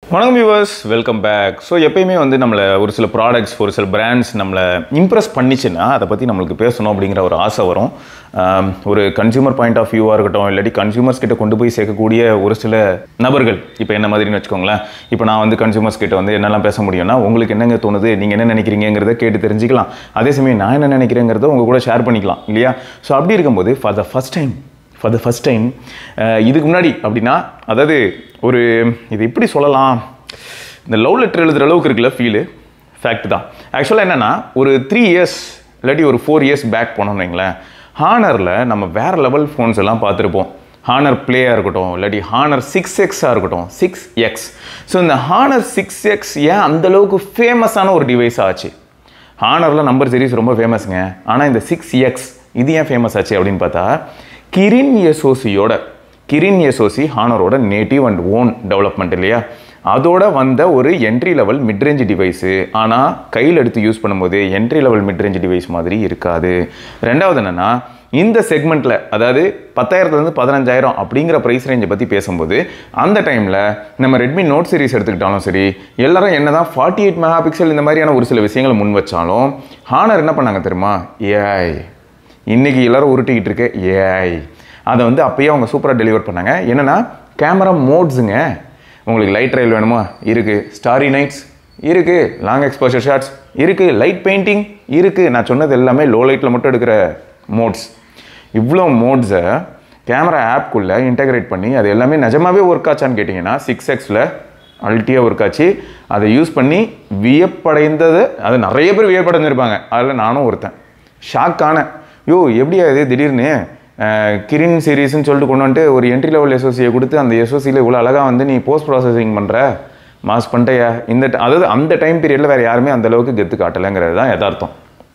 வணக்கம் viewers welcome back so எப்பயுமே வந்து நம்மளை ஒரு சில ப்ராடக்ட்ஸ் ஒரு சில பிராண்ட்ஸ் நம்மளை இம்ப்ரெஸ் பண்ணிச்சுன்னா அதை பற்றி நம்மளுக்கு பேசணும் அப்படிங்கிற ஒரு ஆசை வரும் ஆம், ஒரு கன்சியூமர் பாயிண்ட் ஆஃப் வியூவாக இருக்கட்டும் இல்லாட்டி கன்சியூமர்ஸ் கிட்ட கொண்டு போய் சேர்க்கக்கூடிய ஒரு சில நபர்கள் இப்போ என்ன மாதிரின்னு வச்சுக்கோங்களேன் இப்போ நான் வந்து கன்சியூமர்ஸ் கிட்ட வந்து என்னெல்லாம் பேச முடியும்னா உங்களுக்கு என்னங்க தோணுது நீங்கள் என்ன நினைக்கிறீங்கிறத கேட்டு தெரிஞ்சுக்கலாம் அதே சமயம் நான் என்ன நினைக்கிறேங்கிறத உங்க கூட ஷேர் பண்ணிக்கலாம் இல்லையா ஸோ அப்படி இருக்கும்போது for the first time for the first time இதுக்கு முன்னாடி அப்படின்னா அதாவது ஒரு இது எப்படி சொல்லலாம் இந்த லவ் லெட்டர் எழுதுகிற அளவுக்கு இருக்குல்ல ஃபீலு ஃபேக்ட் தான் ஆக்சுவலாக என்னென்னா ஒரு த்ரீ இயர்ஸ் இல்லாட்டி ஒரு ஃபோர் இயர்ஸ் பேக் போனோம்னு வைங்களேன் ஹானரில் நம்ம வேறு லெவல் ஃபோன்ஸ் எல்லாம் பார்த்துருப்போம் ஹானர் பிளேயாக இருக்கட்டும் இல்லாட்டி ஹானர் சிக்ஸ் எக்ஸாக இருக்கட்டும் சிக்ஸ் எக்ஸ் ஸோ இந்த ஹானர் சிக்ஸ் எக்ஸ் ஏன் அந்தளவுக்கு ஃபேமஸான ஒரு டிவைஸ் ஆச்சு ஹானரில் நம்பர் சீரிஸ் ரொம்ப ஃபேமஸுங்க ஆனால் இந்த சிக்ஸ் எக்ஸ் இது ஏன் ஃபேமஸ் ஆச்சு அப்படின்னு பார்த்தா கிரின் எசோசியோட கிரின் எசோசி ஹானரோட நேட்டிவ் அண்ட் ஓன் டெவலப்மெண்ட் இல்லையா அதோட வந்த ஒரு என்ட்ரி லெவல் மிட்ரேஞ்ச் டிவைஸு ஆனால் கையில் எடுத்து யூஸ் பண்ணும்போது என்ட்ரி லெவல் மிட்ரேஞ்ச் டிவைஸ் மாதிரி இருக்காது ரெண்டாவது என்னென்னா இந்த செக்மெண்ட்டில் அதாவது பத்தாயிரத்துலேருந்து பதினஞ்சாயிரம் அப்படிங்கிற ப்ரைஸ் ரேஞ்சை பற்றி பேசும்போது அந்த டைமில் நம்ம ரெட்மி நோட் சீரிஸ் எடுத்துக்கிட்டாலும் சரி எல்லாரும் என்ன தான் ஃபார்ட்டி எயிட் மெகா பிக்சல் இந்த மாதிரியான ஒரு சில விஷயங்களை முன் வச்சாலும் ஹானர் என்ன பண்ணாங்க தெரியுமா ஏஐ இன்னைக்கு எல்லாரும் உருட்டிக்கிட்டு இருக்க ஏஐ அதை வந்து அப்பயே அவங்க சூப்பராக டெலிவர் பண்ணாங்க என்னென்னா கேமரா மோட்ஸுங்க உங்களுக்கு லைட் ட்ரையல் வேணுமா இருக்குது ஸ்டாரி நைட்ஸ் இருக்குது லாங் எக்ஸ்போஷர் ஷாட்ஸ் இருக்குது லைட் பெயிண்டிங் இருக்குது நான் சொன்னது எல்லாமே லோ லைட்டில் மட்டும் எடுக்கிற மோட்ஸ் இவ்வளோ மோட்ஸை கேமரா ஆப்குள்ளே இன்டகிரேட் பண்ணி அது எல்லாமே நிஜமாவே ஒர்க் ஆச்சான்னு கேட்டிங்கன்னா சிக்ஸ் எக்ஸில் அல்ட்டியாக ஒர்க் ஆச்சு அதை யூஸ் பண்ணி வியப்படைந்தது அது நிறைய பேர் வியப்படைஞ்சிருப்பாங்க அதில் நானும் ஒருத்தன் ஷாக்கான யோ எப்படியா இது திடீர்னு அஹ், கிரின் சீரீஸ்னு சொல்லிட்டு கொண்டு வந்துட்டு ஒரு என்ட்ரி லெவல் எஸ்ஓசியை கொடுத்து அந்த எஸ்ஓசியில் இவ்வளோ அழகாக வந்து நீ போஸ்ட் ப்ராசஸிங் பண்ணுற மாஸ் பண்ணிட்டயா இந்த ti- அதாவது அந்த டைம் பீரியடில் வேறு யாருமே அந்த அளவுக்கு கெத்து காட்டலைங்கிறது தான் யதார்த்தம்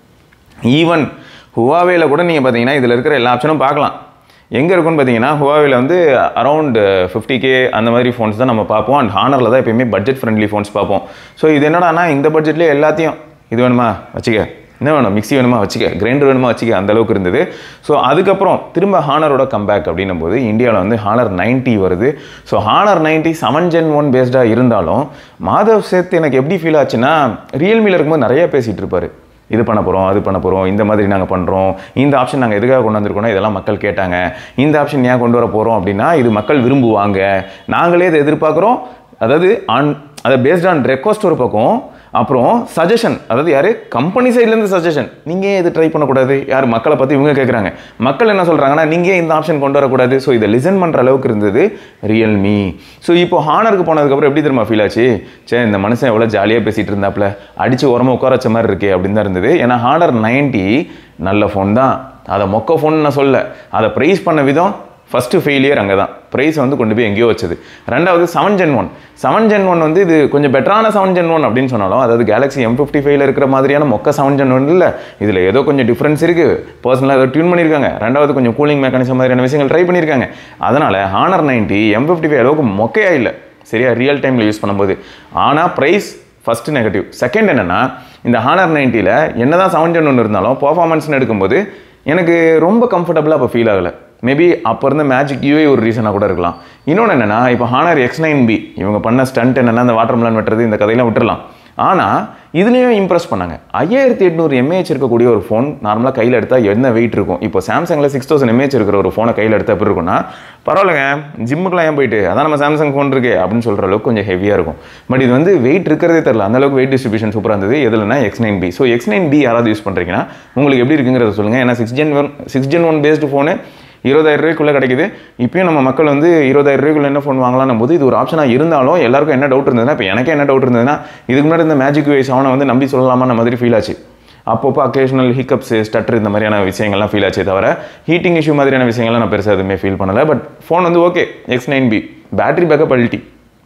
ஈவன் ஹுவாவேல கூட நீங்கள் பார்த்தீங்கன்னா இதில் இருக்கிற எல்லா ஆப்ஷனும் பார்க்கலாம் எங்கே இருக்குன்னு பார்த்தீங்கன்னா ஹுவாவேல வந்து அரௌண்ட் ஃபிஃப்டி கே அந்த மாதிரி ஃபோன்ஸ் தான் நம்ம பார்ப்போம் அண்ட் ஹானரில் தான் எப்பயுமே பட்ஜெட் ஃப்ரெண்ட்லி ஃபோன்ஸ் பார்ப்போம் ஸோ இது என்னடானா இந்த பட்ஜெட்லேயே எல்லாத்தையும் இது வேணுமா வச்சுக்க என்ன வேணும் மிக்ஸி வேணுமா வச்சுக்க கிரைண்டர் வேணுமா வச்சுக்க அந்த அளவுக்கு இருந்தது ஸோ அதுக்கப்புறம் திரும்ப ஹானரோட கம்பேக் அப்படின்னும் போது இந்தியாவில் வந்து ஹானர் 90 வருது so Honor 90 seven gen one பேஸ்டாக இருந்தாலும் மாதவ் சேத் எனக்கு எப்படி ஃபீல் ஆச்சுன்னா ரியல்மியில் இருக்கும்போது நிறைய பேசிகிட்டு இருப்பாரு இது பண்ண போகிறோம் அது பண்ண போகிறோம் இந்த மாதிரி நாங்கள் பண்ணுறோம் இந்த ஆப்ஷன் நாங்கள் எதுக்காக கொண்டு வந்திருக்கோம்னா இதெல்லாம் மக்கள் கேட்டாங்க இந்த ஆப்ஷன் ஏன் கொண்டு வர போகிறோம் அப்படின்னா இது மக்கள் விரும்புவாங்க நாங்களே இதை எதிர்பார்க்குறோம் அதாவது ஆன் அதை பேஸ்ட் ஆன் ரெக்வஸ்ட் ஒரு பக்கம் அப்புறம் சஜஷன் அதாவது யார் கம்பெனி சைட்லேருந்து சஜஷன் நீங்கள் ஏன் இது ட்ரை பண்ணக்கூடாது யார் மக்களை பற்றி இவங்க கேட்குறாங்க மக்கள் என்ன சொல்கிறாங்கன்னா நீங்கள் ஏன் இந்த ஆப்ஷன் கொண்டு வரக்கூடாது ஸோ இதை லிசன் பண்ணுற அளவுக்கு இருந்தது ரியல்மி ஸோ இப்போ ஹானருக்கு போனதுக்கப்புறம் எப்படி தெரியுமா ஃபீல் ஆச்சு சே இந்த மனுஷன் எவ்வளோ ஜாலியாக பேசிகிட்டு இருந்தாப்புல அடித்து உரமா உட்கார வச்ச மாதிரி இருக்கே அப்படின்னு தான் இருந்தது ஏன்னா ஹானர் 90 நல்ல ஃபோன் தான் அதை மொக்க ஃபோன் நான் சொல்ல அதை ப்ரைஸ் பண்ண விதம் ஃபஸ்ட்டு ஃபெயிலியர் அங்கே தான் ப்ரைஸ் வந்து கொண்டு போய் எங்கேயோ வச்சது ரெண்டாவது seven gen one seven gen one வந்து இது கொஞ்சம் பெட்டரான செவன் ஜென் ஒன் அப்படின்னு சொன்னாலும் அதாவது கேலக்ஸி எம் ஃபிஃப்டி ஃபைவ்ல இருக்கிற மாதிரியான மொக்க செவன் ஜென் ஒன் இல்லை இதில் ஏதோ கொஞ்சம் டிஃப்ரென்ஸ் இருக்குது பர்சனலாக அதை டியூன் பண்ணியிருக்காங்க ரெண்டாவது கொஞ்சம் கூலிங் மெக்கானிசம் மாதிரியான விஷயங்கள் ட்ரை பண்ணியிருக்காங்க அதனால் ஹானர் 90 எம் ஃபிஃப்டி ஃபைவ் அளவுக்கு மொக்கையா இல்லை சரியா ரியல் டைமில் யூஸ் பண்ணும்போது ஆனால் ப்ரைஸ் ஃபஸ்ட்டு நெகட்டிவ் செகண்ட் என்னென்னா இந்த ஹானர் நைன்ட்டியில் என்ன தான் செவன் ஜென் ஒன்று இருந்தாலும் பர்ஃபார்மன்ஸ்னு எடுக்கும்போது எனக்கு ரொம்ப கம்ஃபர்டபுளாக அப்போ ஃபீல் ஆகலை மேபி அப்போ இருந்த மேஜிக் யூஏ ஒரு ரீசனாக கூட இருக்கலாம் இன்னொன்று என்னென்னா இப்போ ஹானர் எக்ஸ் நைன் பி இவங்க பண்ண ஸ்டண்ட் என்னென்னா அந்த வாட்டர் மிலான் வெட்டுறது இந்த கதையெல்லாம் விட்டுறலாம் ஆனால் இதுலேயும் இம்ப்ரெஸ் பண்ணாங்க ஐயாயிரத்தி எட்நூறு எம்ஏஹெச் இருக்கக்கூடிய ஒரு ஃபோன் நார்மலாக கையில் எடுத்தால் என்ன வெயிட் இருக்கும் இப்போ சாம்சங்கில் சிக்ஸ் தௌசண்ட் எம்ஏஹெச் இருக்கிற ஒரு ஃபோனை கையில் எடுத்தால் எப்படி இருக்கும்னா பரவாயில்லைங்க ஜிம்முக்குலாம் ஏன் போயிட்டு அதான் நம்ம சாம்சங் ஃபோன் இருக்கே அப்படின்னு சொல்கிற அளவுக்கு கொஞ்சம் ஹெவியாக இருக்கும் பட் இது வந்து வெயிட் இருக்கிறதே தெரில அந்த அளவுக்கு வெயிட் டிஸ்ட்ரிபியூஷன் சூப்பராக இருந்தது எதுலனா X nine P so X nine P யாராவது யூஸ் பண்ணுறீங்கன்னா உங்களுக்கு எப்படி இருக்குங்கிறத சொல்லுங்கள் ஏன்னா six gen one six gen one based phone இருபதாயிரம் ரூபாய்க்குள்ளே கிடைக்குது இப்பயும் நம்ம மக்கள் வந்து இருபதாயிரம் ரூபாய்க்குள்ள என்ன ஃபோன் வாங்கலாம் போது இது ஒரு ஆப்ஷனாக இருந்தாலும் எல்லாருக்கும் என்ன டவுட் இருந்ததுன்னா இப்போ எனக்கு என்ன டவுட் இருந்ததுன்னா இதுக்கு முன்னாடி இந்த மேஜிக் வேஸ் அவனை வந்து நம்பி சொல்லலாமான மாதிரி ஃபீல் ஆச்சு அப்பப்போ அக்கேஷனல் ஹிக்கப்ஸ் ஸ்டட்டர் இந்த மாதிரியான விஷயங்கள்லாம் ஃபீல் ஆச்சே தவிர ஹீட்டிங் இஷ்யூ மாதிரியான விஷயங்கள்லாம் நான் பெருசாக எதுவுமே ஃபீல் பண்ணலை பட் ஃபோன் வந்து okay X nine P battery backup அல்ட்டி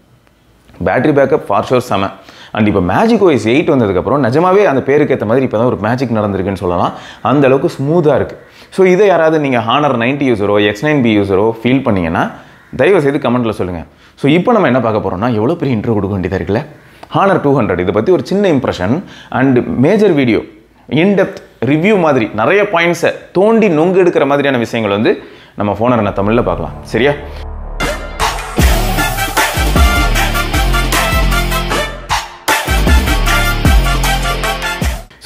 பேட்டரி பேக்கப் ஃபார் ஷோர் செம அண்ட் இப்போ மேஜிக் ஓஎஸ் எயிட் வந்ததுக்கப்புறம் நிஜமாவே அந்த பேருக்கு ஏற்ற மாதிரி இப்போ தான் ஒரு மேஜிக் நடந்திருக்குன்னு சொல்லலாம் அந்த அளவுக்கு ஸ்மூத்தாக இருக்குது ஸோ இதை யாராவது நீங்கள் ஹானர் 90 யூஸரோ எக்ஸ் நைன் பி யூஸரோ ஃபீல் பண்ணீங்கன்னா தயவு செய்து கமெண்ட்டில் சொல்லுங்கள் ஸோ இப்போ நம்ம என்ன பார்க்க போகிறோம்னா எவ்வளோ பெரிய இன்ட்ரோ கொடுக்க வேண்டியதாக இருக்குல்ல ஹானர் டூ ஹண்ட்ரட் இதை பற்றி ஒரு சின்ன impression and major video indepth review மாதிரி நிறைய பாயிண்ட்ஸை தோண்டி நொங்கு எடுக்கிற மாதிரியான விஷயங்கள் வந்து நம்ம ஃபோனர் நான் தமிழில் பார்க்கலாம் சரியா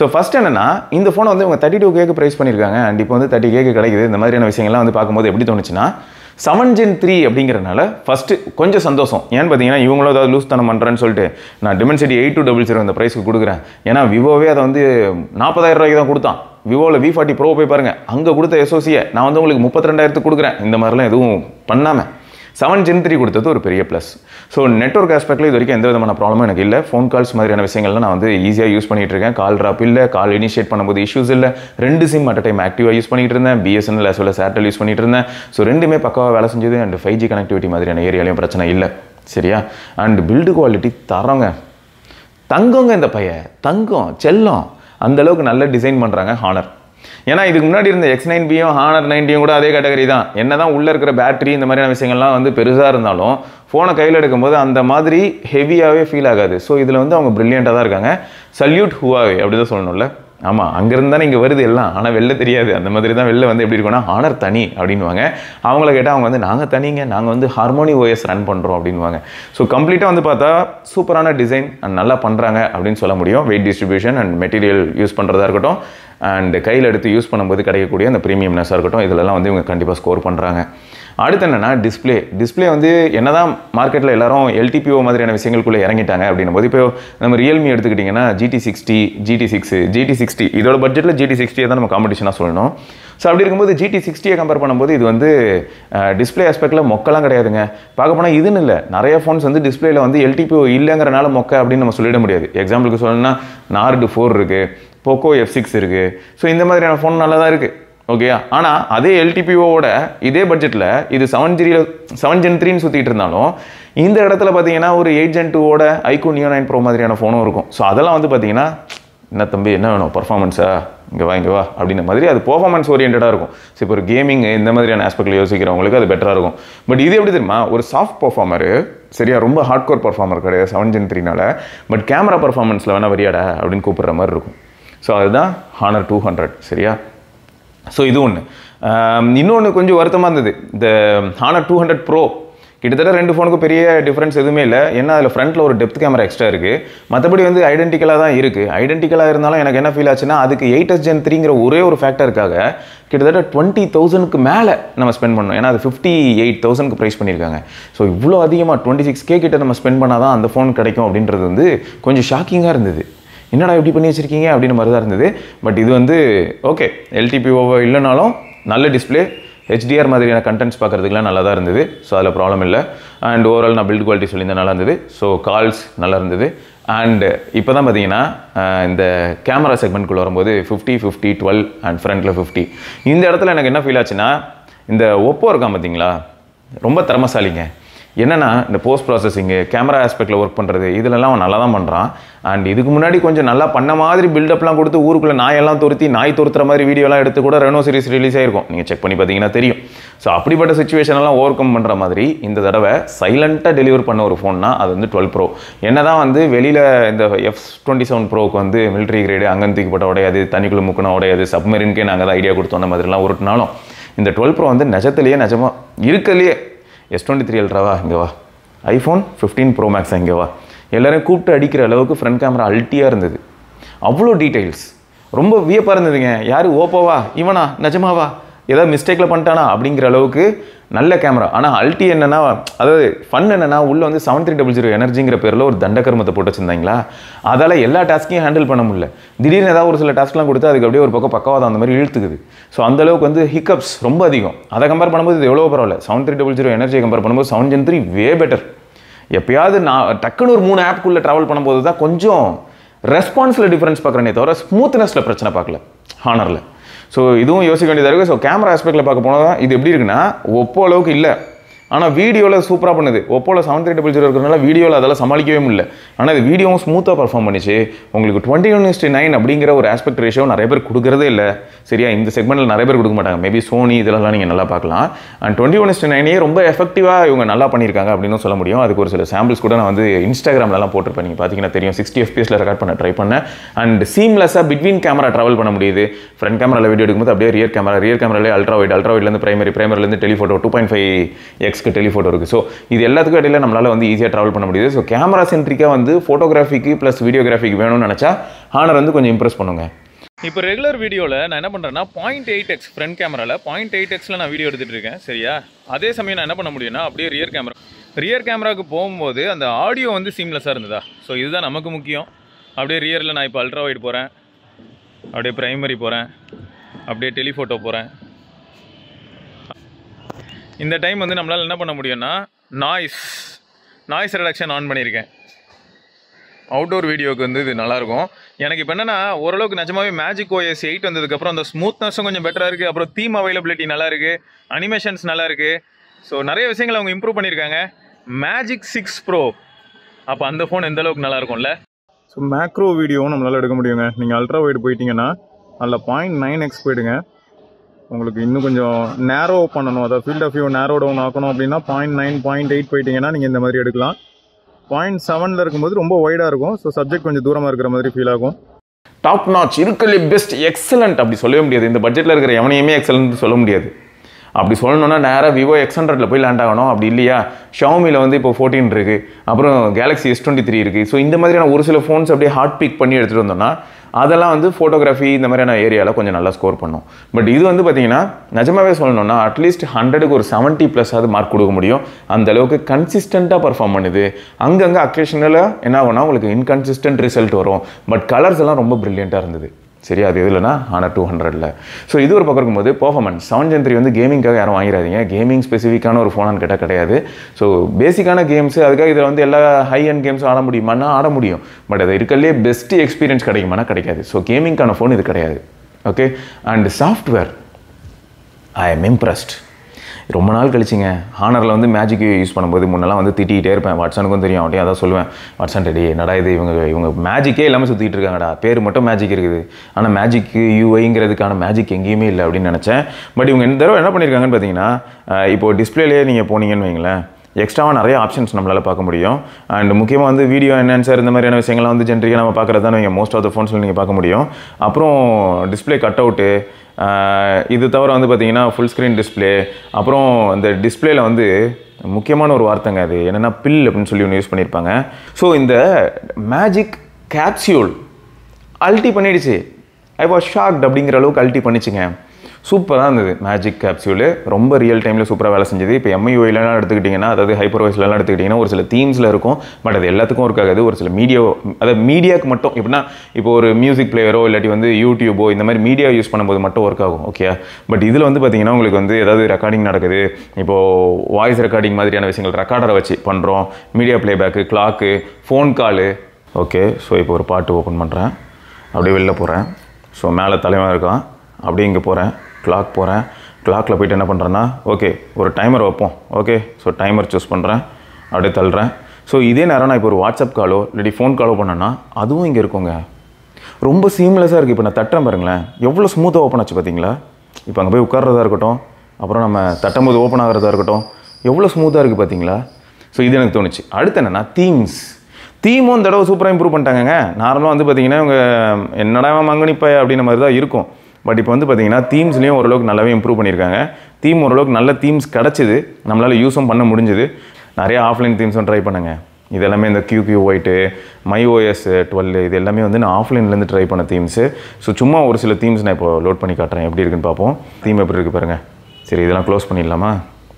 ஸோ ஃபஸ்ட் என்னன்னா இந்த ஃபோனை வந்து இவங்க தேர்ட்டி டூ கேக்கு ப்ரைஸ் பண்ணியிருக்காங்க அண்ட் இப்போ வந்து தேர்ட்டி கேக்கு கிடைக்குது இந்த மாதிரியான விஷயங்கள்லாம் வந்து பார்க்கும்போது எப்படி தோணுச்சுன்னா செவன் ஜென் த்ரீ அப்படிங்கிறனால ஃபஸ்ட்டு கொஞ்சம் சந்தோஷம் ஏன்னு பார்த்தீங்கன்னா இவங்களும் ஏதாவது லூஸ் தனம் பண்ணுறேன்னு சொல்லிட்டு நான் Dimensity eight two double zero இந்த ப்ரைஸ்க்கு கொடுக்குறேன் ஏன்னா விவோவே அதை வந்து நாற்பதாயிரம் ரூபாய்க்கு தான் கொடுத்தான் விவோவில் வி ஃபார்ட்டி ப்ரோ போய் பாருங்கள் அங்கே கொடுத்த எஸ்ஓசியை நான் வந்து உங்களுக்கு முப்பத்தி ரெண்டாயிரத்துக்கு கொடுக்குறேன் இந்த மாதிரிலாம் எதுவும் பண்ணாமல் செவன் ஜென் த்ரீ கொடுத்தது ஒரு பெரிய ப்ளஸ் ஸோ நெட்ஒர்க் ஆஸ்பெக்டில் இது வரைக்கும் எந்த விதமான ப்ராப்ளமும் எனக்கு இல்லை ஃபோன் கால்ஸ் மாதிரியான விஷயங்கள்லாம் நான் வந்து ஈஸியாக யூஸ் பண்ணிட்டு இருக்கேன் கால் ட்ராப் இல்லை கால் இனிஷியேட் பண்ணும்போது இஷ்யூஸ் இல்லை ரெண்டு சிம் அட் டைம் ஆக்டிவாக யூஸ் பண்ணிட்டு இருந்தேன் BSNL as well as Airtel use பண்ணிட்டு இருந்தேன் ஸோ ரெண்டுமே பக்காவாக வேலை செஞ்சது அண்ட் ஃபைவ் ஜி கனெக்டிவிட்டி மாதிரியான ஏரியாலையும் பிரச்சனை இல்லை சரியா அண்ட் பில்டு குவாலிட்டி தரோங்க தங்கங்க இந்த பையன் தங்கம் செல்லம் அந்த அளவுக்கு நல்ல டிசைன் பண்ணுறாங்க ஹானர் ஏன்னா இதுக்கு முன்னாடி இருந்த எக்ஸ் நைன் பியும் ஹானர் நைன்டியும் கூட அதே கேட்டகரி தான் என்ன தான் உள்ளே இருக்கிற பேட்டரி இந்த மாதிரியான விஷயங்கள்லாம் வந்து பெருசாக இருந்தாலும் ஃபோனை கையில் எடுக்கும்போது அந்த மாதிரி ஹெவியாகவே ஃபீல் ஆகாது ஸோ இதில் வந்து அவங்க ப்ரில்லியண்ட்டாக தான் இருக்காங்க சல்யூட் ஹுவாவே அப்படி தான் சொல்லணும்ல ஆமாம் அங்கேருந்து தானே இங்கே வருது எல்லாம் ஆனால் வெளில தெரியாது அந்த மாதிரி தான் வெளில வந்து எப்படி இருக்கும்னா ஹானர் தனி அப்படின்வாங்க அவங்கள கேட்டால் அவங்க வந்து நாங்கள் தனிங்க நாங்கள் வந்து ஹார்மோனி ஓஎஸ் ரன் பண்ணுறோம் அப்படின்வாங்க ஸோ கம்ப்ளீட்டாக வந்து பார்த்தா சூப்பரான டிசைன் அண்ட் நல்லா பண்ணுறாங்க அப்படின்னு சொல்ல முடியும் weight distribution and material use பண்ணுறதா இருக்கட்டும் அண்ட் கையில் எடுத்து யூஸ் பண்ணும்போது கிடைக்கக்கூடிய அந்த ப்ரீமியம்னஸாக இருக்கட்டும் இதெல்லாம் வந்து இவங்க கண்டிப்பாக ஸ்கோர் பண்ணுறாங்க அடுத்து என்னென்னா டிஸ்ப்ளே டிஸ்ப்ளே வந்து என்னதான் மார்க்கெட்டில் எல்லாரும் எல்டிபிஓ மாதிரியான விஷயங்களுக்குள்ளே இறங்கிட்டாங்க அப்படின்னும் போது இப்போ நம்ம ரியல்மி எடுத்துக்கிட்டிங்கன்னா GT sixty GT six GT sixty இதோட பட்ஜெட்டில் ஜிடி சிக்ஸ்டியை தான் நம்ம காம்படிஷனாக சொல்லணும் ஸோ அப்படி இருக்கும்போது ஜிடி சிக்ஸ்டியை கம்பேர் பண்ணும்போது இது வந்து டிஸ்ப்ளே ஆஸ்பெக்டில் மொக்கெல்லாம் கிடையாதுங்க பார்க்க போனால் இதுன்னு இல்லை நிறைய ஃபோன்ஸ் வந்து டிஸ்ப்ளேல வந்து எல்டிபிஓ இல்லைங்கிறனால மொக்க அப்படின்னு நம்ம சொல்லிட முடியாது எக்ஸாம்பிளுக்கு சொல்லணும்னா நார்டு ஃபோர் இருக்குது போக்கோ எஃப் சிக்ஸ் இருக்குது ஸோ இந்த மாதிரியான ஃபோன் நல்லா தான் இருக்குது ஓகேயா ஆனால் அதே எல்டிபிஓவோட இதே பட்ஜெட்டில் இது செவன் ஜிரியில் செவன் ஜென் த்ரீன்னு சுற்றிட்டு இருந்தாலும் இந்த இடத்துல பார்த்தீங்கன்னா ஒரு எயிட் ஜென் டூவோட ஐகோ நியோ நைன் ப்ரோ மாதிரியான ஃபோனும் இருக்கும் ஸோ அதெல்லாம் வந்து பார்த்தீங்கன்னா என்ன தம்பி என்ன வேணும் பர்ஃபார்மன்ஸா இங்கே வா இங்கே வா அப்படின்ற மாதிரி அது பர்ஃபார்மன்ஸ் ஓரியன்டாக இருக்கும் ஸோ இப்போ ஒரு கேமிங் இந்த மாதிரியான ஆஸ்பெக்டில் யோசிக்கிறவங்களுக்கு அது பெட்டராக இருக்கும் பட் இது எப்படி தெரியுமா ஒரு சாஃப்ட் பர்ஃபார்மரு சரியா ரொம்ப ஹார்ட் கோர் பர்ஃபார்மர் கிடையாது செவன் ஜென் த்ரீனால பட் கேமரா பர்ஃபார்மன்ஸில் வேணால் வரியாடா அப்படின்னு கூப்பிட்ற மாதிரி இருக்கும் ஸோ அதுதான் ஹானர் டூ ஹண்ட்ரட் சரியா ஸோ இது ஒன்று இன்னொன்று கொஞ்சம் வருத்தமாக இருந்தது இந்த ஹானர் டூ ஹண்ட்ரட் ப்ரோ கிட்டத்தட்ட ரெண்டு ஃபோனுக்கும் பெரிய டிஃப்ரென்ஸ் எதுவுமே இல்லை ஏன்னா அதில் ஃப்ரண்ட்டில் ஒரு டெப்த் கேமரா எக்ஸ்ட்ரா இருக்குது மற்றபடி வந்து ஐடென்டிக்கலாக தான் இருக்குது ஐடென்டிக்கலாக இருந்தாலும் எனக்கு என்ன ஃபீல் ஆச்சுன்னா அதுக்கு எயிட் எஸ் ஜென் த்ரீங்கிற ஒரே ஒரு ஃபேக்டருக்காக கிட்டத்தட்ட டுவெண்ட்டி தௌசண்ட்க்கு மேலே நம்ம ஸ்பெண்ட் பண்ணோம் ஏன்னா அது ஃபிஃப்டி எயிட் தௌசண்ட்க்கு ப்ரைஸ் பண்ணியிருக்காங்க ஸோ இவ்வளோ அதிகமாக டுவெண்ட்டி சிக்ஸ் கே கிட்ட நம்ம ஸ்பெண்ட் பண்ணால் தான் அந்த ஃபோன் கிடைக்கும் அப்படின்றது வந்து கொஞ்சம் ஷாக்கிங்காக இருந்தது என்னடா இப்படி பண்ணி வச்சிருக்கீங்க அப்படின்னு மாதிரி தான் இருந்தது பட் இது வந்து ஓகே எல்டிபிஓவோ இல்லைனாலும் நல்ல டிஸ்பிளே ஹெச்டிஆர் மாதிரியான கண்டென்ட்ஸ் பார்க்குறதுக்குலாம் நல்லா தான் இருந்தது ஸோ அதில் ப்ராப்ளம் இல்லை அண்ட் ஓவரால் நான் பில்ட் குவாலிட்டி சொல்லியிருந்தேன் நல்லா இருந்தது ஸோ கால்ஸ் நல்லா இருந்தது அண்ட் இப்போ தான் பார்த்தீங்கன்னா அஹ், இந்த கேமரா செக்மெண்ட்குள்ளே வரும்போது ஃபிஃப்டி ஃபிஃப்டி டுவெல் அண்ட் ஃப்ரண்ட்டில் ஃபிஃப்டி இந்த இடத்துல எனக்கு என்ன ஃபீல் ஆச்சுன்னா இந்த ஒப்போ இருக்கான் பார்த்தீங்களா ரொம்ப திறமசாலிங்க என்னன்னா இந்த போஸ்ட் ப்ராசஸிங்கு கேமரா ஆஸ்பெக்டில் ஒர்க் பண்ணுறது இதுலலாம் அவன் நல்லா தான் பண்ணுறான் அண்ட் இதுக்கு முன்னாடி கொஞ்சம் நல்லா பண்ண மாதிரி பில்டப்லாம் கொடுத்து ஊருக்குள்ளே நாயெல்லாம் துரத்தி நாய் துரத்துற மாதிரி வீடியோலாம் எடுத்து கூட ரெனோ சீரிஸ் ரிலீஸ் ஆயிருக்கும் நீங்கள் செக் பண்ணி பார்த்தீங்கன்னா தெரியும் ஸோ அப்படிப்பட்ட சுச்சுவேஷன் எல்லாம் ஓவர் கம் பண்ணுற மாதிரி இந்த தடவை சைலண்ட்டாக டெலிவர் பண்ண ஒரு ஃபோன்னா அது வந்து டுவெல் ப்ரோ என்ன தான் வந்து வெளியில் இந்த எஃப் டுவெண்ட்டி செவன் ப்ரோக்கு வந்து மிலிட்ரி கிரேடு அங்கன் தூக்கிப்பட்ட உடையாது தண்ணிக்குள்ளே முக்கின உடையாது சப்மரின்கே நாங்கள் தான் ஐடியா கொடுத்தோம் அந்த மாதிரிலாம் உருட்டினாலும் இந்த டுவெல் ப்ரோ வந்து நிஜத்துலேயே நிஜமாக இருக்கலையே எஸ் டுவெண்ட்டி த்ரீ அல்ட்ராவா இங்கே வா ஐஃபோன் ஃபிஃப்டீன் ப்ரோ மேக்ஸ் இங்கே வா எல்லாரையும் கூப்பிட்டு அடிக்கிற அளவுக்கு ஃப்ரண்ட் கேமரா அல்ட்டியாக இருந்தது அவ்வளோ டீடைல்ஸ் ரொம்ப வியப்பாக இருந்ததுங்க யார் ஓப்போவா இவனா நிஜமாவா ஏதாவது மிஸ்டேக்கில் பண்ணிட்டானா அப்படிங்கிற அளவுக்கு நல்ல கேமரா ஆனால் அல்ட்டி என்னன்னா அதாவது ஃபன் என்னன்னா உள்ள வந்து செவன் த்ரீ டபுள் ஜீரோ எனர்ஜிங்கிற பேரில் ஒரு தண்டகர்மத்தை போட்டு வச்சிருந்தாங்களா அதால் எல்லா டாஸ்க்கையும் ஹேண்டில் பண்ண முடியல திடீர்னு ஏதாவது ஒரு சில டாஸ்க்லாம் கொடுத்து அதுக்கு அப்படியே ஒரு பக்கம் பக்கவாதம் அந்த மாதிரி இழுத்துக்குது ஸோ அந்த அளவுக்கு வந்து ஹிக்கப்ஸ் ரொம்ப அதிகம் அதை கம்பேர் பண்ணும்போது இது எவ்வளோ பரவாயில்ல செவன் த்ரீ டபுள் ஜீரோ எனர்ஜியை கம்பேர் பண்ணும்போது seven gen three way better எப்பயாவது நான் டக்குன்னு ஒரு மூணு ஆப்குள்ளே ட்ராவல் பண்ணும்போது தான் கொஞ்சம் ரெஸ்பான்ஸில் டிஃப்ரென்ஸ் பார்க்குறேனே தவிர ஸ்மூத்னஸில் பிரச்சனை பார்க்கல ஹானரில் ஸோ இதுவும் யோசிக்க வேண்டியதாக இருக்குது ஸோ கேமரா ஆஸ்பெக்டில் பார்க்க போனால் இது எப்படி இருக்குன்னா ஒப்போ அளவுக்கு இல்லை ஆனால் வீடியோவில் சூப்பராக பண்ணுது ஒப்போல செவன் த்ரீ டபுள் ஜீரோ இருக்கிறனால வீடியோவில் அதெல்லாம் சமாளிக்கவே முடியல ஆனால் இது வீடியோவும் ஸ்மூத்தாக பர்ஃபார்ம் பண்ணிச்சு உங்களுக்கு டுவெண்ட்டி ஒன் நைன் அப்படிங்கிற ஒரு ஆஸ்பெக்ட் ரேஷியோ நிறைய பேர் கொடுக்குறதே இல்லை சரியா இந்த செக்மெண்ட்டில் நிறைய பேர் கொடுக்க மாட்டாங்க மேபி சோனி இதெல்லாம் நீங்கள் நல்லா பார்க்கலாம் அண்ட் டுவெண்ட்டி ஒன் நைனே ரொம்ப எஃபெக்டிவாக இவங்க நல்லா பண்ணியிருக்காங்க அப்படின்னு சொல்ல முடியும் அதுக்கு ஒரு சில சாம்பிள்ஸ் கூட நான் வந்து இன்ஸ்டாகிராம்லலாம் போட்டிருப்பேன் நீங்கள் பார்த்தீங்கன்னா தெரியும் சிக்ஸ்டி எஃபிஎஸில் ரெக்கார்ட் பண்ண ட்ரை பண்ணேன் அண்ட் சீம்லெஸ்ஸாக பிட்வீன் கேமரா ட்ராவல் பண்ண முடியுது ஃப்ரண்ட் கேமராவில் வீடியோ எடுக்கும்போது அப்படியே ரியர் கேமரா ரியர் கேமராலே அல்ட்ரா வைட் அல்ட்ரா வைட்லேருந்து பிரைமரி பிரைமரிலேருந்து telephoto two point five X எக்ஸ்க்கு டெலிஃபோட்டோ இருக்குது ஸோ இது எல்லாத்துக்கும் இடையில நம்மளால் வந்து ஈஸியாக ட்ராவல் பண்ண முடியுது ஸோ கேமரா சென்ட்ரிக்காக வந்து ஃபோட்டோகிராஃபிக்கு ப்ளஸ் வீடியோகிராஃபிக்கு வேணும்னு நினச்சா ஹானர் வந்து கொஞ்சம் இம்ப்ரெஸ் பண்ணுங்க இப்போ ரெகுலர் வீடியோவில் நான் என்ன பண்ணுறேன்னா பாயிண்ட் எயிட் எக்ஸ் ஃப்ரண்ட் கேமராவில் பாயிண்ட் எயிட் எக்ஸில் நான் வீடியோ எடுத்துகிட்டு இருக்கேன் சரியா அதே சமயம் நான் என்ன பண்ண முடியும்னா அப்படியே ரியர் கேமரா ரியர் கேமராவுக்கு போகும்போது அந்த ஆடியோ வந்து சீம்லெஸ்ஸாக இருந்ததா ஸோ இதுதான் நமக்கு முக்கியம் அப்படியே ரியரில் நான் இப்போ அல்ட்ரா வைட் போகிறேன் அப்படியே ப்ரைமரி போகிறேன் அப்படியே டெலிஃபோட்டோ போகிறேன் இந்த டைம் வந்து நம்மளால் என்ன பண்ண முடியும்னா நாய்ஸ் நாய்ஸ் ரிடக்ஷன் ஆன் பண்ணியிருக்கேன் அவுட்டோர் வீடியோக்கு வந்து இது நல்லாயிருக்கும் எனக்கு இப்போ என்னன்னா ஓரளவுக்கு நிஜமாவே மேஜிக் ஓஎஸ் எயிட் வந்ததுக்கப்புறம் அந்த ஸ்மூத்னஸும் கொஞ்சம் பெட்டராக இருக்குது அப்புறம் தீம் அவைலபிலிட்டி நல்லா இருக்குது அனிமேஷன்ஸ் நல்லா இருக்குது ஸோ நிறைய விஷயங்கள் அவங்க இம்ப்ரூவ் பண்ணியிருக்காங்க மேஜிக் சிக்ஸ் ப்ரோ அப்போ அந்த ஃபோன் எந்த அளவுக்கு நல்லா இருக்கும்ல ஸோ மேக்ரோ வீடியோவும் நம்மளால் எடுக்க முடியுங்க நீங்கள் அல்ட்ரா வைடு போயிட்டீங்கன்னா அதில் பாயிண்ட் நைன் எக்ஸ் போயிடுங்க உங்களுக்கு இன்னும் கொஞ்சம் நேரோ பண்ணணும் அதாவது field of view narrow down ஆக்கணும் அப்படின்னா பாயிண்ட் நைன் பாயிண்ட் எயிட் போயிட்டீங்கன்னா நீங்கள் இந்த மாதிரி எடுக்கலாம் பாயிண்ட் செவனில் இருக்கும்போது ரொம்ப வைடாக இருக்கும் ஸோ சப்ஜெக்ட் கொஞ்சம் தூரமாக இருக்கிற மாதிரி ஃபீல் ஆகும் டாப் நாச் இருக்கிறதுலே பெஸ்ட் எக்ஸலண்ட் அப்படி சொல்லவே முடியாது இந்த பட்ஜெட்டில் இருக்கிற எவனையுமே எக்ஸலண்ட் சொல்ல முடியாது அப்படி சொல்லணும்னா நேராக விவோ எக்ஸ் ஹண்ட்ரட்ல போய் லேண்ட் ஆகணும் அப்படி இல்லையா ஷவுமியில் வந்து இப்போ ஃபோர்டீன் இருக்குது அப்புறம் கேலக்ஸி எஸ் டுவெண்ட்டி த்ரீ இருக்குது ஸோ இந்த மாதிரியான ஒரு சில ஃபோன்ஸ் அப்படியே ஹார்ட் பிக் பண்ணி எடுத்துகிட்டு வந்தோம்னா அதெல்லாம் வந்து ஃபோட்டோகிராஃபி இந்த மாதிரியான ஏரியாவில் கொஞ்சம் நல்லா ஸ்கோர் பண்ணும் பட் இது வந்து பார்த்தீங்கன்னா நிஜமாவே சொல்லணும்னா அட்லீஸ்ட் ஹண்ட்ரடுக்கு ஒரு செவன்ட்டி ப்ளஸ் ஆகுது மார்க் கொடுக்க முடியும் அந்த அளவுக்கு கன்சிஸ்டண்ட்டாக பர்ஃபார்ம் பண்ணுது அங்கங்கே அக்கேஷனலாக என்ன ஆகும்னா உங்களுக்கு இன்கன்சிஸ்டன்ட் ரிசல்ட் வரும் பட் கலர்ஸ் எல்லாம் ரொம்ப ப்ரில்லியண்ட்டாக இருந்தது சரியா அது எதுலனா ஹானர் டூ ஹண்ட்ரட்ல ஸோ இது ஒரு பக்கம் இருக்கும்போது பர்ஃபார்மன்ஸ் செவன் ஜென் த்ரீ வந்து கேமிங்காக யாரும் வாங்கிடாதீங்க கேமிங் ஸ்பெசிஃபிக்கான ஒரு ஃபோனான்னு கேட்டால் கிடையாது ஸோ பேசிக்கான கேம்ஸ் அதுக்காக இதில் வந்து எல்லா ஹை அண்ட் கேம்ஸும் ஆட முடியுமானா ஆட முடியும் பட் அது இருக்கலே பெஸ்ட் எக்ஸ்பீரியன்ஸ் கிடைக்குமானா கிடைக்காது ஸோ கேமிங்கான ஃபோன் இது கிடையாது okay and software I am impressed ரொம்ப நாள் கழிச்சிங்க ஹானரில் வந்து மேஜிக் யூஸ் பண்ணும்போது முன்னெல்லாம் வந்து திட்டிகிட்டே இருப்பேன் வாட்ஸனுக்கும் தெரியும் அப்படியே அதான் சொல்லுவேன் வாட்ஸன் ரெடி என்னடா இது இவங்க இவங்க மேஜிக்கே இல்லாமல் சுற்றிட்டு இருக்காங்கடா பேர் மட்டும் மேஜிக் இருக்குது ஆனால் மேஜிக் யூஐங்கிறதுக்கான மேஜிக் எங்கேயுமே இல்லை அப்படின்னு நினச்சேன் பட் இவங்க இந்த தடவை என்ன பண்ணியிருக்காங்கன்னு பார்த்தீங்கன்னா அஹ் இப்போ டிஸ்பிளேலேயே நீங்கள் போனீங்கன்னு வைங்களேன் எக்ஸ்ட்ராவாக நிறைய ஆப்ஷன்ஸ் நம்மளால் பார்க்க முடியும் அண்ட் முக்கியமாக வந்து வீடியோ என்ஹான்சர் இந்த மாதிரியான விஷயங்கள்லாம் வந்து ஜென்ரிக்காக நம்ம பார்க்குறது தான் நீங்கள் மோஸ்ட் ஆஃப் த ஃபோன்ஸில் நீங்கள் பார்க்க முடியும் அப்புறம் டிஸ்பிளே கட் அவுட்டு இது தவிர வந்து பார்த்தீங்கன்னா ஃபுல் ஸ்க்ரீன் டிஸ்பிளே அப்புறம் இந்த டிஸ்பிளேல வந்து முக்கியமான ஒரு வார்த்தைங்க அது என்னென்னா பில் அப்படின்னு சொல்லி ஒன்று யூஸ் பண்ணியிருப்பாங்க ஸோ இந்த மேஜிக் கேப்சியூல் அல்ட்டி பண்ணிடுச்சு ஐ வாஸ் ஷாக்ட் அப்படிங்கிற அளவுக்கு அல்ட்டி பண்ணிச்சுங்க சூப்பராக இருந்தது மேஜிக் கேப்சியூலு ரொம்ப ரியல் டைமில் சூப்பராக வேலை செஞ்சது இப்போ எம்ஐயூலாம் எடுத்துக்கிட்டிங்கன்னா அதாவது ஹைப்பர் வாய்ஸ்லாம் எடுத்துக்கிட்டிங்கன்னா ஒரு சில தீம்ஸில் இருக்கும் பட் அது எல்லாத்துக்கும் ஒர்க் ஆகாது ஒரு சில மீடியா அதாவது மீடியாவுக்கு மட்டும் எப்படின்னா இப்போ ஒரு மியூசிக் பிளேயரோ இல்லாட்டி வந்து யூடியூபோ இந்த மாதிரி மீடியா யூஸ் பண்ணும்போது மட்டும் ஒர்க் ஆகும் ஓகே பட் இதில் வந்து பார்த்தீங்கன்னா உங்களுக்கு வந்து ஏதாவது ரெக்கார்டிங் நடக்குது இப்போது வாய்ஸ் ரெக்கார்டிங் மாதிரியான விஷயங்கள் ரெக்கார்டரை வச்சு பண்ணுறோம் media playback clock phone call okay so இப்போ ஒரு பாட்டு ஓப்பன் பண்ணுறேன் அப்படியே வெளில போகிறேன் ஸோ மேலே தலைவன் இருக்கான் அப்படியே இங்கே போகிறேன் கிளாக் போகிறேன் கிளாக்கில் போயிட்டு என்ன பண்ணுறேன்னா ஓகே ஒரு டைமர் வைப்போம் ஓகே ஸோ டைமர் சூஸ் பண்ணுறேன் அப்படியே தள்ளுறேன் ஸோ இதே நேரம் நான் இப்போ ஒரு வாட்ஸ்அப் காலோ இல்லாட்டி ஃபோன் காலோ பண்ணேன்னா அதுவும் இங்கே இருக்குங்க ரொம்ப சீம்லெஸ்ஸாக இருக்குது இப்போ நான் தட்டுறேன் பாருங்களேன் எவ்வளோ ஸ்மூத்தாக ஓப்பன் ஆச்சு பார்த்தீங்களா இப்போ அங்கே போய் உட்கார்றதா இருக்கட்டும் அப்புறம் நம்ம தட்டும்போது ஓப்பன் ஆகிறதா இருக்கட்டும் எவ்வளோ ஸ்மூத்தாக இருக்குது பார்த்தீங்களா ஸோ இது எனக்கு தோணுச்சு அடுத்து என்னென்னா தீம்ஸ் தீமும் இந்த தடவை சூப்பராக இம்ப்ரூவ் பண்ணிட்டாங்கங்க நார்மலாக வந்து பார்த்தீங்கன்னா இவங்க என்னடா இவன் மங்கனிப்ப அப்படின்ற மாதிரி தான் இருக்கும் பட் இப்போ வந்து பார்த்தீங்கன்னா தீம்ஸ்லேயும் ஓரளவுக்கு நல்லாவே இம்ப்ரூவ் பண்ணியிருக்காங்க தீம் ஓரளவுக்கு நல்ல தீம்ஸ் கிடச்சிது நம்மளால் யூஸும் பண்ண முடிஞ்சுது நிறைய ஆஃப்லைன் தீம்ஸும் ட்ரை பண்ணுங்க இது எல்லாமே இந்த Q Q white my OS twelve இது எல்லாமே வந்து நான் ஆஃப்லைன்லேருந்து ட்ரை பண்ண தீம்ஸு ஸோ சும்மா ஒரு சில தீம்ஸ் நான் இப்போ லோட் பண்ணி காட்டுறேன் எப்படி இருக்குன்னு பார்ப்போம் தீம் எப்படி இருக்குது பாருங்கள் சரி இதெல்லாம் க்ளோஸ் பண்ணிடலாமா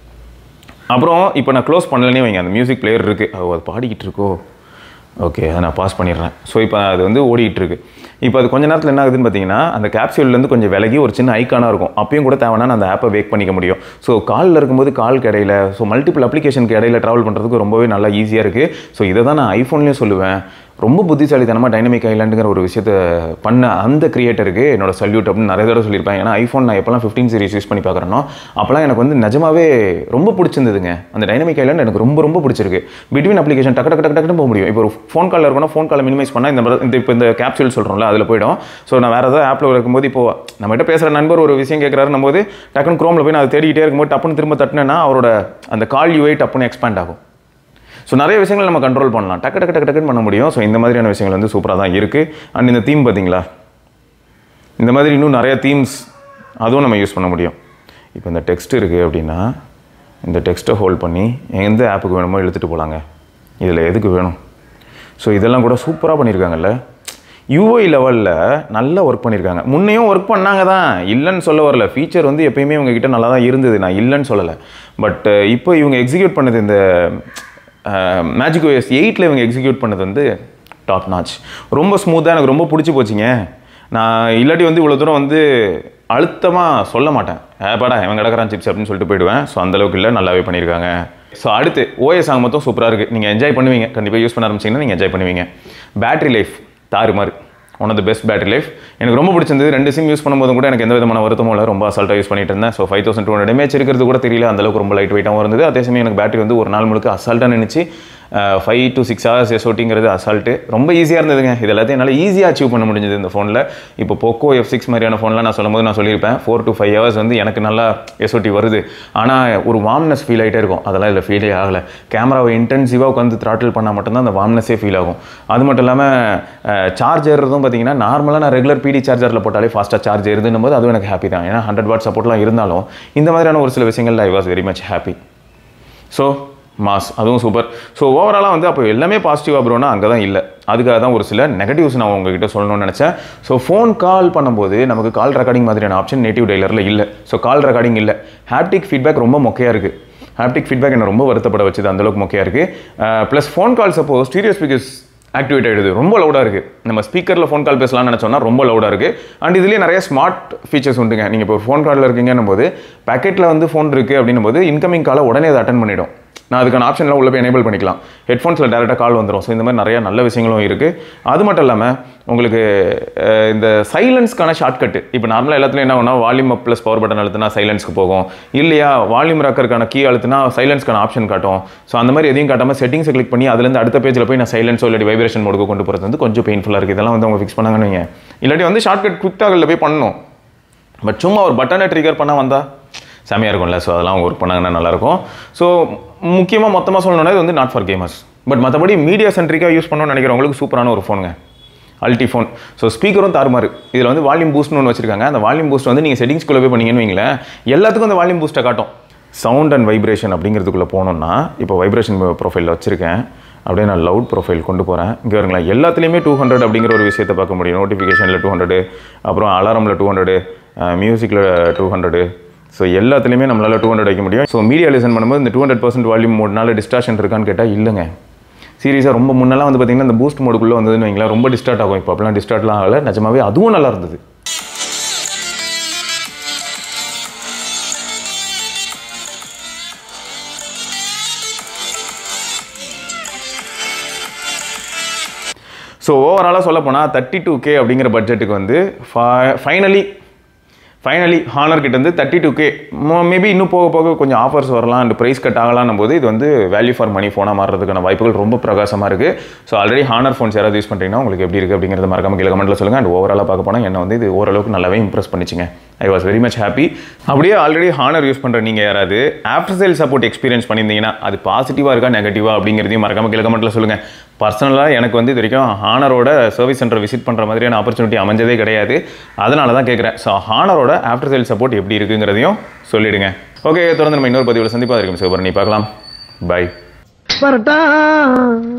அப்புறம் இப்போ நான் க்ளோஸ் பண்ணலனே வைங்க அந்த மியூசிக் பிளேயர் இருக்குது அது பாடிக்கிட்டு இருக்கோ ஓகே அதை நான் பாஸ் பண்ணிடுறேன் ஸோ இப்போ அது வந்து ஓடிட்டு இருக்கு இப்போ அது கொஞ்ச நேரத்தில் என்ன ஆகுதுன்னு பார்த்தீங்கன்னா அந்த capsuleலேருந்து கொஞ்சம் விலகி ஒரு சின்ன ஐக்கானாக இருக்கும் அப்பயும் கூட தேவைன்னா நான் அந்த ஆப்பை வேக் பண்ணிக்க முடியும் ஸோ காலில் இருக்கும்போது காலுக்கு இடையில ஸோ மல்டிபிள் அப்ளிகேஷனுக்கு இடையில ட்ராவல் பண்ணுறதுக்கு ரொம்பவே நல்லா ஈஸியாக இருக்குது ஸோ இதை தான் நான் ஐஃபோன்லேயும் சொல்லுவேன் ரொம்ப புத்திசாலித்தனமாக டைனமிக் ஐலாண்டுங்கிற ஒரு விஷயத்தை பண்ண அந்த கிரியேட்டருக்கு என்னோட சல்யூட் அப்படின்னு நிறைய தடவை சொல்லியிருப்பேன் ஏன்னா ஐஃபோன் நான் எப்போல்லாம் ஃபிஃப்டீன் சீரிஸ் யூஸ் பண்ணி பார்க்குறேனோ அப்போலாம் எனக்கு வந்து நிஜமாவே ரொம்ப பிடிச்சிருந்ததுங்க அந்த டைனமிக் ஐலாண்ட் எனக்கு ரொம்ப ரொம்ப பிடிச்சிருக்கு பிட்வீன் அப்ளிகேஷன் டக்கு டக்கு டக்கு டக்குன்னு போக முடியும் இப்போ ஒரு ஃபோன் காலில் இருக்கணும் ஃபோன் காலை மினிமைஸ் பண்ணால் இந்த மாதிரி- இந்த இப்போ இந்த கேப்சூல் சொல்கிறோம்ல அதில் போயிடும் ஸோ நான் வேறு ஏதாவது ஆப்பில் இருக்கும்போது இப்போ நம்மகிட்ட பேசுகிற நண்பர் ஒரு விஷயம் கேட்குறாருன்னும் போது டக்குன்னு க்ரோமில் போய் நான் அதை தேடிக்கிட்டே இருக்கும்போது டப்புன்னு திரும்ப தட்டினேன்னா அவரோட அந்த கால் யூஐ டப்புன்னு எக்ஸ்பேண்ட் ஆகும் ஸோ நிறைய விஷயங்கள் நம்ம கண்ட்ரோல் பண்ணலாம் டக்கு டக்கு டக்கு டக்குன்னு பண்ண முடியும் ஸோ இந்த மாதிரியான விஷயங்கள் வந்து சூப்பராக தான் இருக்குது அண்ட் இந்த தீம் பார்த்தீங்களா இந்த மாதிரி இன்னும் நிறைய தீம்ஸ் அதுவும் நம்ம யூஸ் பண்ண முடியும் இப்போ இந்த டெக்ஸ்ட் இருக்குது அப்படின்னா இந்த டெக்ஸ்ட்டை ஹோல்ட் பண்ணி எந்த ஆப்புக்கு வேணுமோ இழுத்துட்டு போகலாங்க இதில் எதுக்கு வேணும் ஸோ இதெல்லாம் கூட சூப்பராக பண்ணியிருக்காங்கல்ல யூஐ லெவலில் நல்லா ஒர்க் பண்ணியிருக்காங்க முன்னையும் ஒர்க் பண்ணாங்க தான் இல்லைன்னு சொல்ல வரல ஃபீச்சர் வந்து எப்பயுமே இவங்க கிட்ட நல்லா தான் இருந்தது நான் இல்லைன்னு சொல்லலை பட் இப்போ இவங்க எக்ஸிக்யூட் பண்ணது இந்த மேஜிக் OS எயிட்டில் இவங்க எக்ஸிக்யூட் பண்ணது வந்து டாப் நாச் ரொம்ப ஸ்மூத்தாக எனக்கு ரொம்ப பிடிச்சி போச்சுங்க நான் இல்லாட்டி வந்து இவ்வளோ தூரம் வந்து அழுத்தமாக சொல்ல மாட்டேன் ஏப்பாடா இவன் கிடக்கிறான் சிப்ஸ் அப்படின்னு சொல்லிட்டு போயிடுவேன் ஸோ அந்தளவுக்கு இல்லை நல்லாவே பண்ணியிருக்காங்க ஸோ அடுத்து ஓஎஸ் சாங் மொத்தம் சூப்பராக இருக்குது நீங்கள் என்ஜாய் பண்ணுவீங்க கண்டிப்பாக யூஸ் பண்ண ஆரம்பிச்சிங்கன்னா நீங்கள் என்ஜாய் பண்ணுவீங்க பேட்டரி லைஃப் தாறுமாறு one of the best battery life எனக்கு ரொம்ப பிடிச்சிருந்தது ரெண்டு சிம் யூஸ் பண்ணும்போது கூட எனக்கு எந்த விதமான வருத்தமும் இல்லை ரொம்ப அசால்ட்டாக யூஸ் பண்ணிட்டு இருந்தேன் so five thousand two hundred mAh இருக்கிறது கூட தெரியல அந்தளவுக்கு ரொம்ப லைட் வெயிட்டாகவும் இருந்தது அதே சமயம் எனக்கு பேட்டரி வந்து ஒரு நாள் முழுக்க அசால்ட்டாக நினச்சி ஃபைவ் டு சிக்ஸ் ஹவர்ஸ் எஸ்ஓட்டிங்கிறது அசால்ட்டு ரொம்ப ஈஸியாக இருந்ததுங்க இது எல்லாத்தையும் என்னால் ஈஸியாக அச்சீவ் பண்ண முடிஞ்சது இந்த ஃபோனில் இப்போ போக்கோ எஃப் சிக்ஸ் மாதிரியான ஃபோன்லாம் நான் சொல்லும்போது நான் சொல்லியிருப்பேன் ஃபோர் டு ஃபைவ் ஹவர்ஸ் வந்து எனக்கு நல்லா எஸ்ஓடி வருது ஆனால் ஒரு வார்ம்னஸ் ஃபீல் ஆகிட்டே இருக்கும் அதெல்லாம் இதில் ஃபீலே ஆகலை கேமராவை இன்டென்சிவாக உட்காந்து த்ராட்டில் பண்ணால் மட்டும்தான் அந்த வார்ம்னஸே ஃபீல் ஆகும் அது மட்டும் இல்லாமல் சார்ஜ் ஏறுறதும் பார்த்தீங்கன்னா நார்மலாக நான் ரெகுலர் பிடி சார்ஜரில் போட்டாலே ஃபாஸ்ட்டாக சார்ஜ் ஏறுதுன்னும் போது அதுவும் எனக்கு ஹாப்பி தான் ஏன்னா ஹண்ட்ரட் வாட் சப்போர்ட்லாம் இருந்தாலும் இந்த மாதிரியான ஒரு சில விஷயங்கள்ல I was very much happy so mass அதுவும் சூப்பர் ஸோ ஓவராலாக வந்து அப்போ எல்லாமே பாசிட்டிவாக ப்ரோனா அங்கே தான் இல்லை அதுக்காக தான் ஒரு சில நெகட்டிவ்ஸ் நான் உங்ககிட்ட சொல்லணும்னு நினச்சேன் ஸோ ஃபோன் கால் பண்ணும்போது நமக்கு கால் ரெக்கார்டிங் மாதிரியான ஆப்ஷன் நேட்டிவ் டெய்லரில் இல்லை ஸோ கால் ரெக்கார்டிங் இல்லை ஹாப்டிக் ஃபீட்பேக் ரொம்ப மொக்கையாக இருக்குது ஹாப்டிக் ஃபீட்பேக் என்ன ரொம்ப வருத்தப்பட வச்சது அந்தளவுக்கு மொக்கையாக இருக்குது ப்ளஸ் ஃபோன் கால்ஸ் அப்போ ஸ்டீரியோ ஸ்பீக்கர்ஸ் ஆக்டிவேட் ஆகிடுது ரொம்ப லவுடாக இருக்குது நம்ம ஸ்பீக்கரில் ஃபோன் கால் பேசலாம்னு நினச்சோம்னா ரொம்ப லவுடாக இருக்குது அண்ட் இதுலேயே நிறைய ஸ்மார்ட் ஃபீச்சர்ஸ் உண்டுங்க நீங்கள் இப்போ ஃபோன் காலில் இருக்கீங்கன்னும் போது பேக்கெட்டில் வந்து ஃபோன் இருக்குது அப்படின்னும் போது இன்கமிங் காலை உடனே அதை அட்டன் பண்ணிடும் நான் அதுக்கான ஆப்ஷன்லாம் உள்ள போய் எனேபிள் பண்ணிக்கலாம் ஹெட்ஃபோன்ஸில் டேரெக்டாக கால் வந்துடும் ஸோ இந்த மாதிரி நிறைய நல்ல விஷயங்களும் இருக்குது அது மட்டும் இல்லாமல் உங்களுக்கு அஹ், இந்த சைலன்ஸ்க்கான ஷார்ட்கட்டு இப்போ நார்மலாக எல்லாத்துலையும் என்ன பண்ணால் volume up plus power button அழுத்தினா சைலன்ஸ்க்கு போகும் இல்லையா வால்யூம் ராக்கருக்கான கீ அழுத்தினா சைலன்ஸ்க்கான ஆப்ஷன் காட்டும் ஸோ அந்த மாதிரி எதையும் காட்டாமல் செட்டிங்ஸை கிளிக் பண்ணி அதுலேருந்து அடுத்த பேஜில் போய் நான் சைலன்ஸோ இல்லாட்டி வைப்ரேஷன் மோடுக்கு கொண்டு போகிறது வந்து கொஞ்சம் பெயின்ஃபுல்லாக இருக்குது இதெல்லாம் வந்து அவங்க ஃபிக்ஸ் பண்ணாங்கன்னு வைங்க இல்லாட்டி வந்து ஷார்ட்கட் குவிக் போய் பண்ணணும் பட் சும்மா ஒரு பட்டனை ட்ரிகர் பண்ணால் வந்தால் செமையாக இருக்கும்ல ஸோ அதெல்லாம் ஒர்க் பண்ணாங்கன்னா நல்லாயிருக்கும் ஸோ முக்கியமாக மொத்தமாக சொல்லணும்னா இது வந்து நாட் ஃபார் கேமர்ஸ் பட் மற்றபடி மீடியா சென்ட்ரிக்காக யூஸ் பண்ணணும்னு நினைக்கிறவங்களுக்கு சூப்பரான ஒரு ஃபோனுங்க அல்டி ஃபோன் ஸோ ஸ்பீக்கரும் தாறுமாறு இதில் வந்து வால்யூம் பூஸ்ட்னு ஒன்று வச்சிருக்காங்க அந்த வால்யூம் பூஸ்ட் வந்து நீங்கள் செட்டிங்ஸ்குள்ளே போய் பண்ணீங்கன்னு வைங்களேன் எல்லாத்துக்கும் அந்த வால்யூம் பூஸ்ட்டை காட்டும் சவுண்ட் அண்ட் வைப்ரேஷன் அப்படிங்கிறதுக்குள்ளே போனோம்னா இப்போ வைப்ரேஷன் ப்ரொஃபைலில் வச்சுருக்கேன் அப்படியே நான் லவுட் ப்ரொஃபைல் கொண்டு போகிறேன் இங்கே வருங்களேன் எல்லாத்துலேயுமே டூ ஹண்ட்ரட் அப்படிங்கிற ஒரு விஷயத்தை பார்க்க முடியும் நோட்டிஃபிகேஷனில் டூ ஹண்ட்ரடு அப்புறம் அலாரமில் டூ ஹண்ட்ரடு மியூசிக்கில் டூ ஹண்ட்ரடு ஸோ எல்லாத்துலேயுமே நம்மளால் டூ ஹண்ட்ரட் வைக்க முடியும் ஸோ மீடியா லிசன் பண்ணும்போது இந்த டூ ஹண்ட்ரட் பர்சன்ட் வால்யூம் மோட்னால டிஸ்டார்ஷன் இருக்கான்னு கேட்டால் இல்லைங்க சீரியஸாக ரொம்ப முன்னெல்லாம் வந்து பார்த்தீங்கன்னா இந்த பூஸ்ட் மோடுக்குள்ளே வந்ததுன்னு வைங்களேன் ரொம்ப டிஸ்டார்ட் ஆகும் இப்போ அப்படிலாம் டிஸ்டார்ட்லாம் ஆகலை நிஜமாவே அதுவும் நல்லா இருந்தது ஸோ ஓவராலாக சொல்ல போனால் தேர்ட்டி டூ கே அப்படிங்கிற பட்ஜெட்டுக்கு வந்து ஃபைனலி ஃபைனலி ஹானர் கிட்ட இருந்து தேர்ட்டி டூ கே மேபி இன்னும் போக போக கொஞ்சம் ஆஃபர்ஸ் வரலாம் அண்ட் ப்ரைஸ் கட் ஆகலாம்னும் போது இது வந்து வேல்யூ ஃபார் மணி ஃபோனாக மாறுறதுக்கான வாய்ப்புகள் ரொம்ப பிரகாசமாக இருக்குது ஸோ ஆல்ரெடி ஹானர் ஃபோன்ஸ் யாராவது யூஸ் பண்ணுறீங்கன்னா உங்களுக்கு எப்படி இருக்குது அப்படிங்கிறத மறக்காம கீழே கமெண்ட்டில் சொல்லுங்கள் அண்ட் ஓவராலாக பார்க்க போனால் என்ன வந்து இது ஓரளவுக்கு நல்லாவே இம்ப்ரெஸ் பண்ணிச்சுங்க I was very much happy அப்படியே ஆல்ரெடி ஹானர் யூஸ் பண்ணுற நீங்கள் யாராவது ஆஃப்டர் சேல் சப்போர்ட் எக்ஸ்பீரியன்ஸ் பண்ணியிருந்தீங்கன்னா அது பாசிட்டிவாக இருக்கா நெகட்டிவாக அப்படிங்கிறதையும் மறக்காம கீழே கமெண்ட்டில் சொல்லுங்கள் பர்சனலாக எனக்கு வந்து இது வரைக்கும் ஹானரோட சர்வீஸ் சென்டர் விசிட் பண்ணுற மாதிரியான ஆப்பர்ச்சுனிட்டி அமைஞ்சதே கிடையாது அதனால தான் கேட்குறேன் ஸோ ஹானரோட ஆஃப்டர் சேல் சப்போர்ட் எப்படி இருக்குங்கிறதையும் சொல்லிடுங்க ஓகே தொடர்ந்து நம்ம இன்னொரு பதிவில் சந்திப்பாக இருக்கும் சிவபரணி பார்க்கலாம் பை வரட்டா